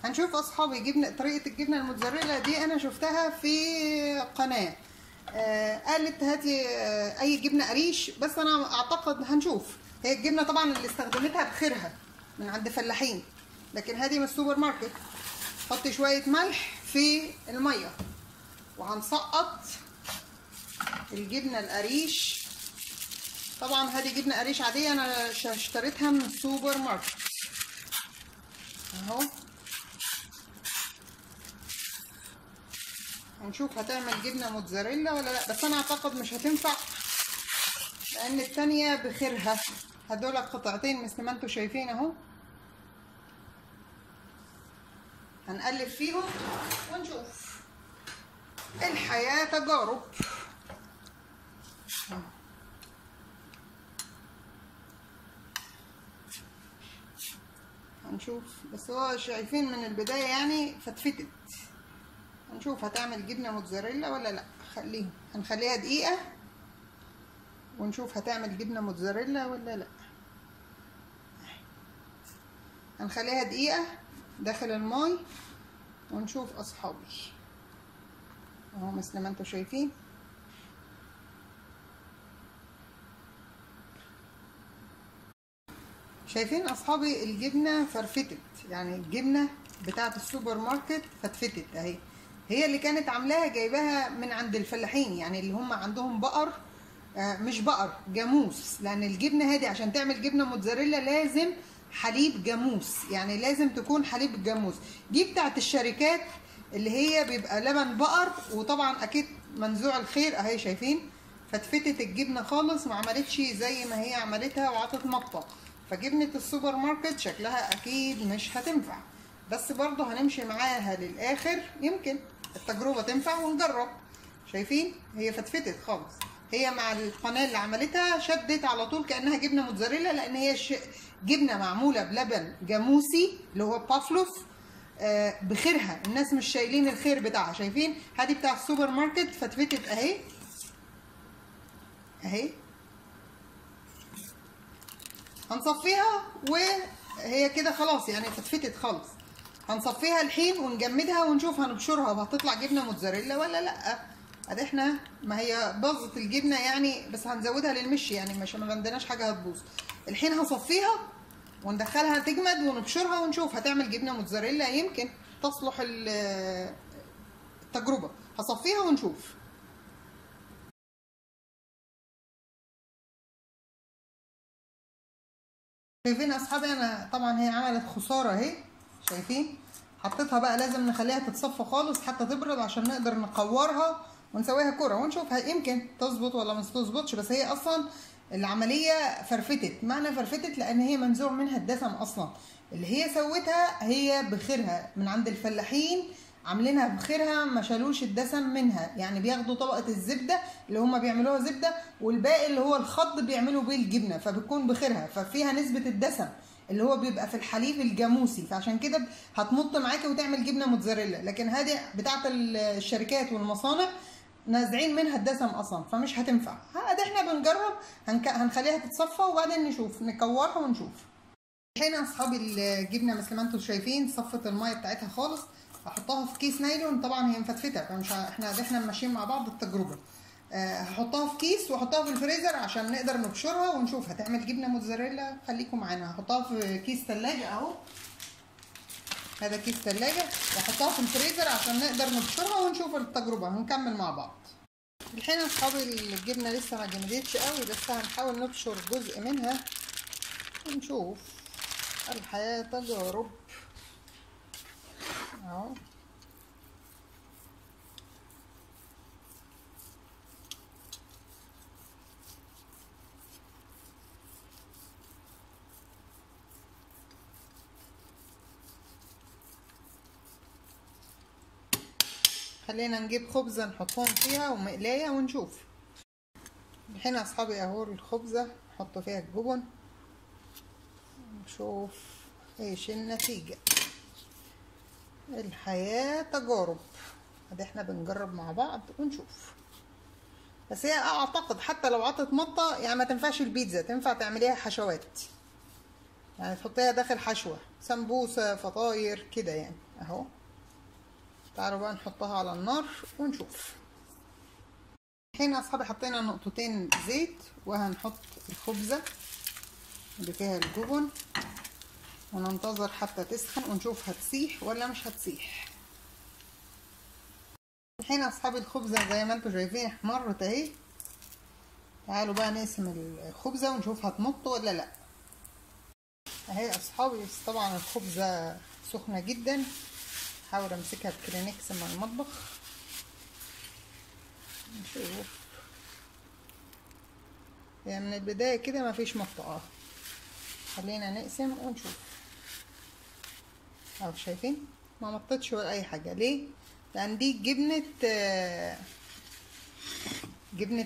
هنشوف اصحابي جبنه طريقه الجبنه الموتزاريلا دي انا شفتها في قناه آه قالت هاتي آه اي جبنه قريش بس انا اعتقد هنشوف هي الجبنه طبعا اللي استخدمتها بخيرها من عند فلاحين لكن هذه من السوبر ماركت حطي شويه ملح في الميه وهنسقط الجبنه القريش طبعا هذه جبنه قريش عاديه انا اشتريتها من السوبر ماركت اهو هنشوف هتعمل جبنه موتزاريلا ولا لا بس انا اعتقد مش هتنفع لان التانية بخيرها هدول قطعتين مثل ما انتم شايفين اهو هنقلب فيهم ونشوف الحياة تجارب هنشوف بس هو شايفين من البداية يعني فتفتت هنشوف هتعمل جبنة موتزاريلا ولا لا خليهم هنخليها دقيقة ونشوف هتعمل جبنة موتزاريلا ولا لا هنخليها دقيقة داخل الماي ونشوف أصحابي اهو مثل ما انتم شايفين شايفين اصحابي الجبنه فرفتت يعني الجبنه بتاعه السوبر ماركت فتفتت اهي هي اللي كانت عاملاها جايباها من عند الفلاحين يعني اللي هم عندهم بقر آه مش بقر جاموس لان الجبنه هذه عشان تعمل جبنه موتزاريلا لازم حليب جاموس يعني لازم تكون حليب الجاموس دي بتاعت الشركات اللي هي بيبقى لبن بقر وطبعا اكيد منزوع الخير اهي شايفين فتفتت الجبنه خالص ما عملتش زي ما هي عملتها وعطت مطه فجبنه السوبر ماركت شكلها اكيد مش هتنفع بس برضه هنمشي معاها للاخر يمكن التجربه تنفع ونجرب شايفين هي فتفتت خالص هي مع القناه اللي عملتها شدت على طول كانها جبنه موتزاريلا لان هي ش... جبنه معموله بلبن جاموسي اللي هو بافلوف آه بخيرها الناس مش شايلين الخير بتاعها شايفين هذه بتاع السوبر ماركت فتفتت اهي اهي هنصفيها وهي كده خلاص يعني فتفتت خالص هنصفيها الحين ونجمدها ونشوف هنبشرها وهتطلع جبنه موتزاريلا ولا لا ادي احنا ما هي باظت الجبنه يعني بس هنزودها للمشي يعني مش ما عندناش حاجه هتبوظ الحين هصفيها وندخلها تجمد ونبشرها ونشوف هتعمل جبنه موتزاريلا يمكن تصلح التجربه هصفيها ونشوف شايفين اصحابي انا طبعا هي عملت خساره اهي شايفين حطيتها بقى لازم نخليها تتصفى خالص حتى تبرد عشان نقدر نقورها ونسويها كرة ونشوف يمكن تظبط ولا ما تظبطش بس هي اصلا العملية فرفتت معنى فرفتت لان هي منزوع منها الدسم اصلا اللي هي سوتها هي بخيرها من عند الفلاحين عاملينها بخيرها ما شالوش الدسم منها يعني بياخدوا طبقة الزبدة اللي هما بيعملوها زبدة والباقي اللي هو الخض بيعملوا بيه الجبنة فبتكون بخيرها ففيها نسبة الدسم اللي هو بيبقى في الحليب الجاموسي فعشان كده هتمط معاكي وتعمل جبنه موتزاريلا لكن هذه بتاعه الشركات والمصانع نازعين منها الدسم اصلا فمش هتنفع ادي احنا بنجرب هنك... هنخليها تتصفى وبعدين نشوف نكورها ونشوف الحين اصحابي الجبنه مثل ما انتم شايفين صفت الميه بتاعتها خالص هحطها في كيس نايلون طبعا هي مفتفته فمش ه... احنا احنا ماشيين مع بعض التجربه أه هحطها في كيس واحطها في الفريزر عشان نقدر نبشرها ونشوف هتعمل جبنه موتزاريلا خليكم معانا هحطها في كيس ثلاجه اهو هذا كيس ثلاجه واحطها في الفريزر عشان نقدر نبشرها ونشوف التجربه هنكمل مع بعض الحين اصحابي الجبنه لسه ما جمدتش قوي بس هنحاول نبشر جزء منها ونشوف الحياه تجارب اهو خلينا نجيب خبزة نحطهم فيها ومقلاية ونشوف الحين اصحابي اهو الخبزة نحط فيها الجبن نشوف ايش النتيجة الحياة تجارب ادي احنا بنجرب مع بعض ونشوف بس هي اعتقد حتى لو عطت مطة يعني ما تنفعش البيتزا تنفع تعمليها حشوات يعني تحطيها داخل حشوة سمبوسة فطاير كده يعني اهو تعالوا بقى نحطها على النار ونشوف هنا اصحابي حطينا نقطتين زيت وهنحط الخبزة اللي فيها الجبن وننتظر حتى تسخن ونشوف هتسيح ولا مش هتسيح هنا اصحابي الخبزة زي ما انتم شايفين احمرت اهي تعالوا بقى نقسم الخبزة ونشوف هتمط ولا لا اهي اصحابي بس طبعا الخبزة سخنة جدا حاول امسكها بكلينكس من المطبخ نشوف يعني من البداية كده مفيش مطقة خلينا نقسم ونشوف اهو شايفين ما مطتش ولا اي حاجة ليه لان دي جبنة جبنة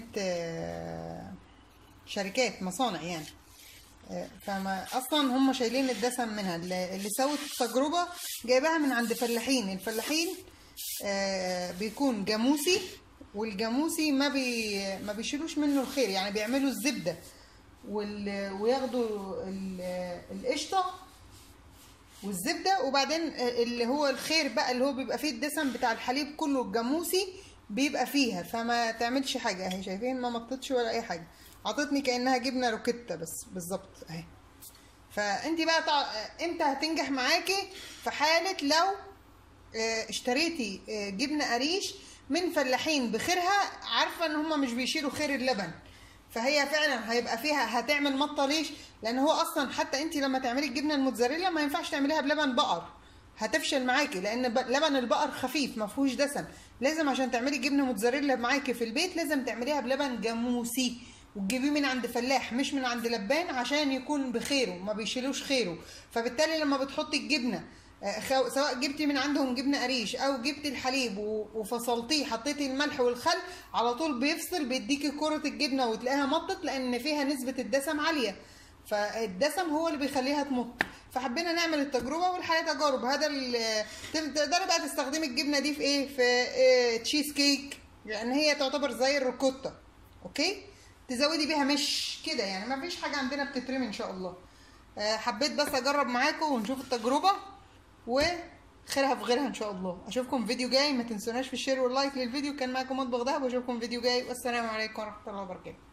شركات مصانع يعني فما اصلا هم شايلين الدسم منها اللي سوت التجربه جايباها من عند فلاحين الفلاحين بيكون جاموسي والجاموسي ما بي ما بيشيلوش منه الخير يعني بيعملوا الزبده وال... وياخدوا القشطه والزبده وبعدين اللي هو الخير بقى اللي هو بيبقى فيه الدسم بتاع الحليب كله الجاموسي بيبقى فيها فما تعملش حاجه اهي شايفين ما مطتش ولا اي حاجه عطتني كانها جبنه روكيتا بس بالظبط اهي فانت بقى طع... امتى هتنجح معاكي في حاله لو اشتريتي جبنه قريش من فلاحين بخيرها عارفه ان هم مش بيشيلوا خير اللبن فهي فعلا هيبقى فيها هتعمل مطه ليش لان هو اصلا حتى انت لما تعملي الجبنه الموتزاريلا ما ينفعش تعمليها بلبن بقر هتفشل معاكي لان لبن البقر خفيف ما فيهوش دسم لازم عشان تعملي جبنه موتزاريلا معاكي في البيت لازم تعمليها بلبن جاموسي وتجيبيه من عند فلاح مش من عند لبان عشان يكون بخيره ما بيشيلوش خيره فبالتالي لما بتحطي الجبنه سواء جبتي من عندهم جبنه قريش او جبتي الحليب وفصلتيه حطيتي الملح والخل على طول بيفصل بيديكي كره الجبنه وتلاقيها مطت لان فيها نسبه الدسم عاليه فالدسم هو اللي بيخليها تمط فحبينا نعمل التجربه والحقيقه تجارب هذا تقدري بقى تستخدمي الجبنه دي في ايه في إيه تشيز كيك لان يعني هي تعتبر زي الريكوتا اوكي تزودي بيها مش كده يعني ما فيش حاجه عندنا بتترمي ان شاء الله حبيت بس اجرب معاكم ونشوف التجربه وخيرها في غيرها ان شاء الله اشوفكم فيديو جاي ما تنسوناش في الشير واللايك للفيديو كان معاكم مطبخ دهب واشوفكم فيديو جاي والسلام عليكم ورحمه الله وبركاته